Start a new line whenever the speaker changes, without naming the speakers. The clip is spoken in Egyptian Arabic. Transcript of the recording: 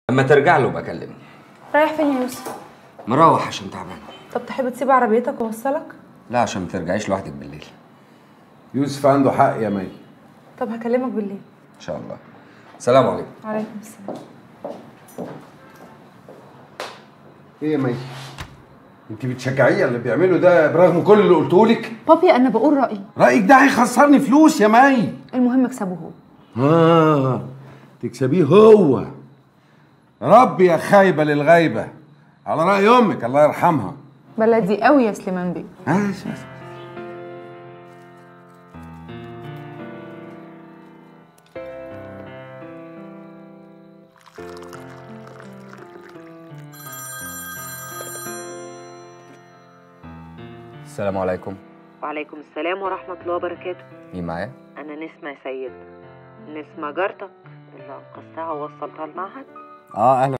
لما ترجع له بكلمني
رايح فين يا يوسف
مروح عشان تعبان
طب تحب تسيب عربيتك واوصلك
لا عشان ما ترجعيش لوحدك بالليل
يوسف عنده حق يا مي
طب هكلمك بالليل
ان شاء الله سلام عليكم
عليكم السلام
ايه يا مي انت بتشجعيه اللي بيعمله ده برغم كل اللي قلته لك
بابي انا بقول رايي
رايك ده هيخسرني فلوس يا مي
المهم اكسبه هو
اه تكسبيه هو ربي يا خايبه للغيبه على راي امك الله يرحمها
بلدي قوي يا سليمان بيه
آه، بس- بس.
السلام عليكم
وعليكم السلام ورحمة الله وبركاته
مين معايا
أنا نسمة يا سيد نسمة جارتك اللي أنقذتها ووصلتها المعهد
اه اهلا